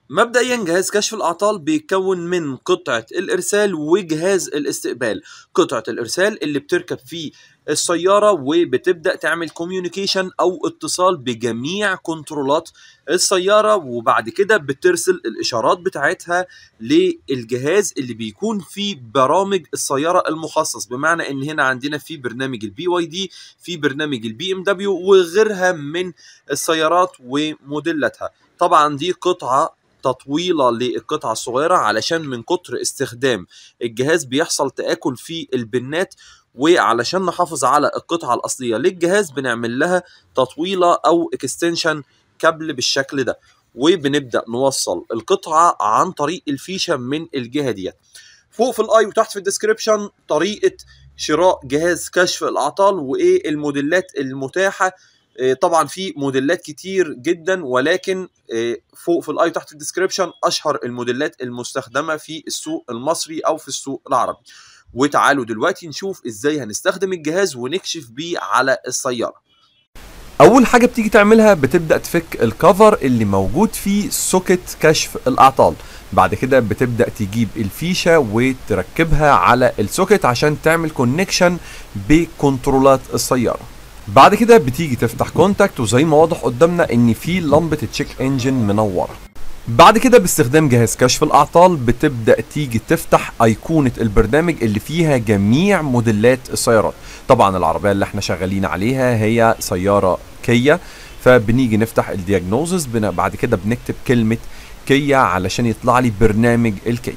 مبدئيا جهاز كشف الأعطال بيتكون من قطعة الإرسال وجهاز الاستقبال قطعة الإرسال اللي بتركب فيه السيارة وبتبدأ تعمل كوميونيكيشن أو اتصال بجميع كنترولات السيارة وبعد كده بترسل الإشارات بتاعتها للجهاز اللي بيكون فيه برامج السيارة المخصص بمعنى إن هنا عندنا في برنامج البي واي دي في برنامج البي ام دبليو وغيرها من السيارات وموديلاتها طبعا دي قطعة تطويلة للقطعة الصغيرة علشان من كتر استخدام الجهاز بيحصل تآكل في البنات وعلشان نحافظ على القطعة الأصلية للجهاز بنعمل لها تطويلة أو اكستنشن كابل بالشكل ده وبنبدأ نوصل القطعة عن طريق الفيشة من الجهة ديت فوق في الاي وتحت في الديسكريبشن طريقة شراء جهاز كشف الأعطال وإيه الموديلات المتاحة إيه طبعا في موديلات كتير جدا ولكن إيه فوق في الاي تحت الديسكريبشن اشهر الموديلات المستخدمه في السوق المصري او في السوق العربي وتعالوا دلوقتي نشوف ازاي هنستخدم الجهاز ونكشف بيه على السياره اول حاجه بتيجي تعملها بتبدا تفك الكفر اللي موجود فيه سوكت كشف الاعطال بعد كده بتبدا تجيب الفيشه وتركبها على السوكت عشان تعمل كونكشن بكنترولات السياره بعد كده بتيجي تفتح كونتاكت وزي ما واضح قدامنا ان في لمبه التشيك انجن منوره بعد كده باستخدام جهاز كشف الاعطال بتبدا تيجي تفتح ايقونه البرنامج اللي فيها جميع موديلات السيارات طبعا العربيه اللي احنا شغالين عليها هي سياره كيا فبنيجي نفتح الدياجنوزز بعد كده بنكتب كلمه كيا علشان يطلع لي برنامج الكيا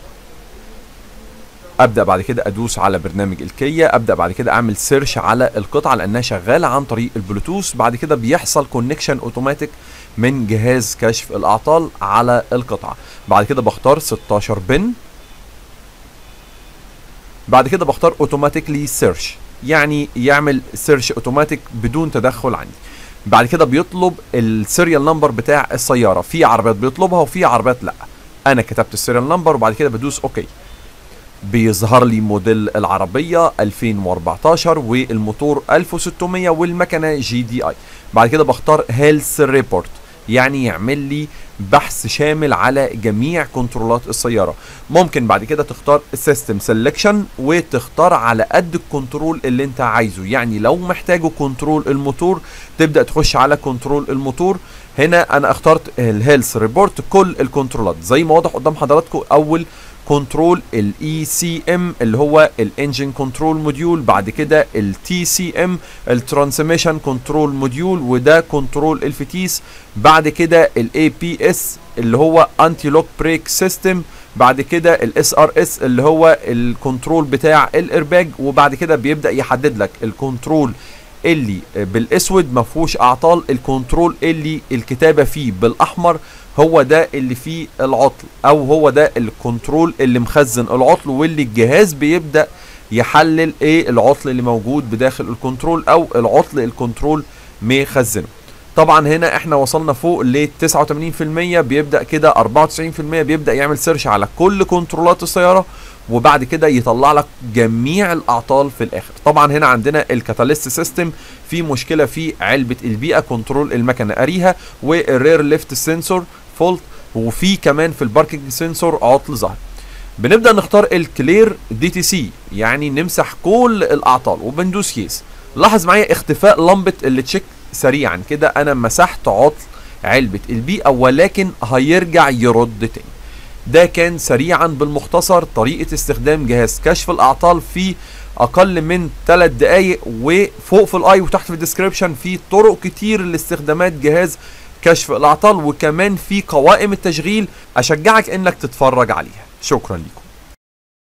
ابدا بعد كده ادوس على برنامج الكيا ابدا بعد كده اعمل سيرش على القطعه لانها شغاله عن طريق البلوتوث بعد كده بيحصل كونكشن اوتوماتيك من جهاز كشف الاعطال على القطعه بعد كده بختار 16 بن بعد كده بختار اوتوماتيكلي سيرش يعني يعمل سيرش اوتوماتيك بدون تدخل عندي بعد كده بيطلب السيريال نمبر بتاع السياره في عربيات بيطلبها وفي عربيات لا انا كتبت السيريال نمبر وبعد كده بدوس اوكي بيظهر لي موديل العربية 2014 والموتور 1600 والمكنة جي دي اي بعد كده بختار هيلث ريبورت يعني يعمل لي بحث شامل على جميع كنترولات السيارة ممكن بعد كده تختار سيستم سيلكشن وتختار على قد الكنترول اللي انت عايزه يعني لو محتاجه كنترول الموتور تبدأ تخش على كنترول الموتور هنا انا اخترت الهيلث ريبورت كل الكنترولات زي ما واضح قدام حضراتكم اول كنترول الاي سي ام اللي هو الانجن كنترول موديول بعد كده التي سي ام الترانسميشن كنترول موديول وده كنترول الفتيس بعد كده الاي بي اس اللي هو انتي لوك بريك سيستم بعد كده الاس ار اس اللي هو الكنترول بتاع الارباج وبعد كده بيبدا يحدد لك الكنترول اللي بالاسود ما فيهوش اعطال الكنترول اللي الكتابه فيه بالاحمر هو ده اللي فيه العطل او هو ده الكنترول اللي مخزن العطل واللي الجهاز بيبدا يحلل ايه العطل اللي موجود بداخل الكنترول او العطل الكنترول مخزنه طبعا هنا احنا وصلنا فوق ل 89% بيبدا كده 94% بيبدا يعمل سيرش على كل كنترولات السياره وبعد كده يطلع لك جميع الاعطال في الاخر طبعا هنا عندنا الكاتاليست سيستم في مشكله في علبه البيئه كنترول المكنه قاريها والرير ليفت سنسور فولت وفي كمان في الباركنج سنسور عطل ظهر بنبدا نختار الكلير دي تي سي يعني نمسح كل الاعطال وبندوس يس لاحظ معايا اختفاء لمبه اللي تشيك سريعا كده انا مسحت عطل علبه البيئه ولكن هيرجع يرد تاني ده كان سريعا بالمختصر طريقة استخدام جهاز كشف الأعطال في أقل من 3 دقايق وفوق في الآي وتحت في الديسكريبشن في طرق كتير لاستخدامات جهاز كشف الأعطال وكمان في قوائم التشغيل أشجعك إنك تتفرج عليها شكرا لكم